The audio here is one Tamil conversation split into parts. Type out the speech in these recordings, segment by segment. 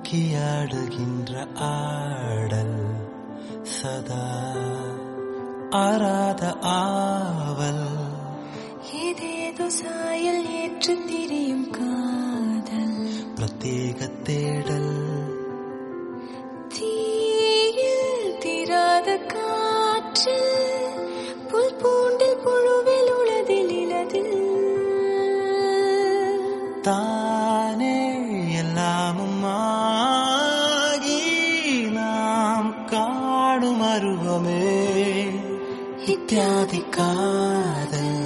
அடக்கியாடுகின்ற ஆடல் சதா ஆராத ஆவல் ஏதேதோ சாயல் ஏற்று திரியும் காதல் பிரத்யேக தேடல் தீயில் தீராத காற்று புல் பூண்டில் புழுவில் உளதில் இலதில் தானே எல்லாமும் ஆகி நாம் காணும் அருவமே இத்தியாதி காதல்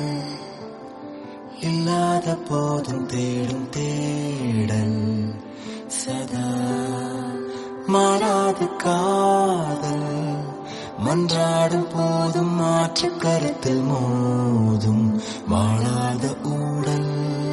இல்லாத போதும் தேடும் தேடல் சதா மாறாத காதல் மன்றாடும் போதும் மாற்று கருத்தில் மோதும் வாழாத ஊடல்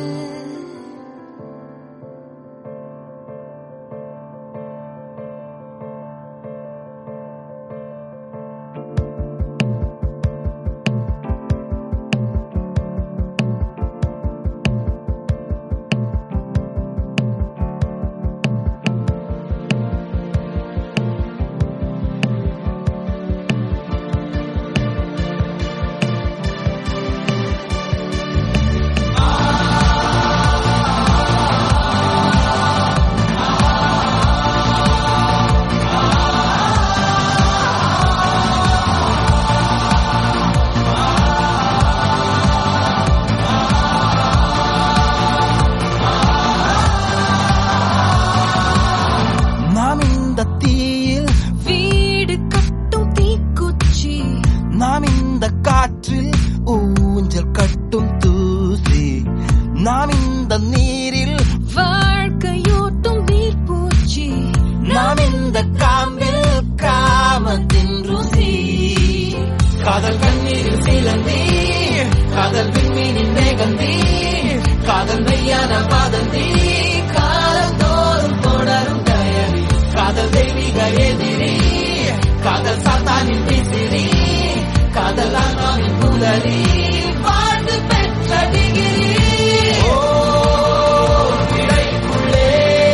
நாம் இந்த தீயில் வீடு கட்டும் தீக்குச்சி நாம் இந்த காற்றில் ஊஞ்சல் கட்டும் தூசி நாம் இந்த நீரில் வாழ்க்கையோட்டும் நீர்ப்பூச்சி நாம் இந்த காம்பில் காமத்தின் ருசி காதல் கண்ணீரில் சிலந்தி காதல் விண்மீனின் மேகந்தி காதல் மெய்யான பாதந்தி காதல் தோறும் தொடரும் தயரி காதல் தெய்வீக எதிரி காதல் சாத்தானின் விசிறி காதல் ஆன்மாவின் புலரி வாழ்ந்து பெற்ற டிகிரி ஓ கிடைக்குள்ளே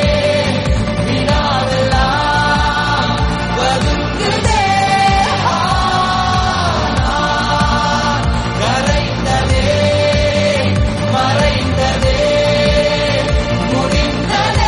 வினாவெல்லாம் வதுங்குதே ஆனால் கரைந்ததே மறைந்ததே முடிந்ததே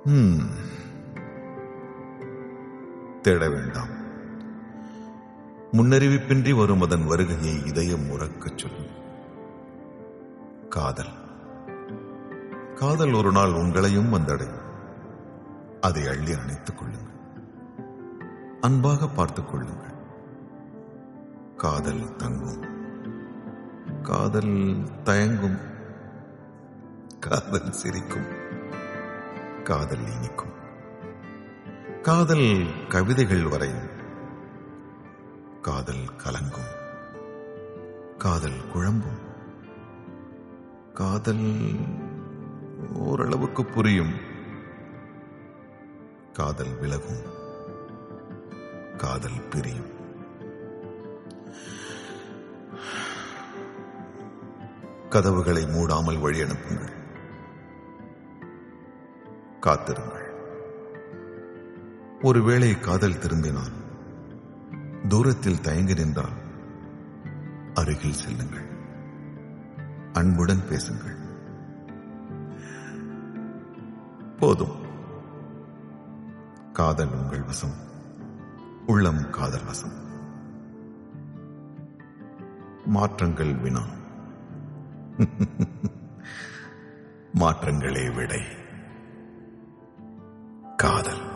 ஹம். தேட வேண்டாம் முன்னறிவிப்பின்றி வரும் அதன் வருகையை இதயம் உறக்கச் சொல்லும் காதல் காதல் ஒரு நாள் உங்களையும் வந்தடையும் அதை அள்ளி அணைத்துக் கொள்ளுங்கள் அன்பாக பார்த்துக் கொள்ளுங்கள் காதல் தங்கும் காதல் தயங்கும் காதல் சிரிக்கும் காதல் இனிக்கும் காதல் கவிதைகள் வரையும் காதல் கலங்கும் காதல் குழம்பும் காதல் ஓரளவுக்கு புரியும் காதல் விலகும் காதல் பிரியும் கதவுகளை மூடாமல் வழி அனுப்புங்கள் காத்திருங்கள் ஒருவேளை காதல் திரும்பினால் தூரத்தில் தயங்கி நின்றால் அருகில் செல்லுங்கள் அன்புடன் பேசுங்கள் போதும் காதல் உங்கள் வசம் உள்ளம் காதல் வசம் மாற்றங்கள் வினா மாற்றங்களே விடை காதல்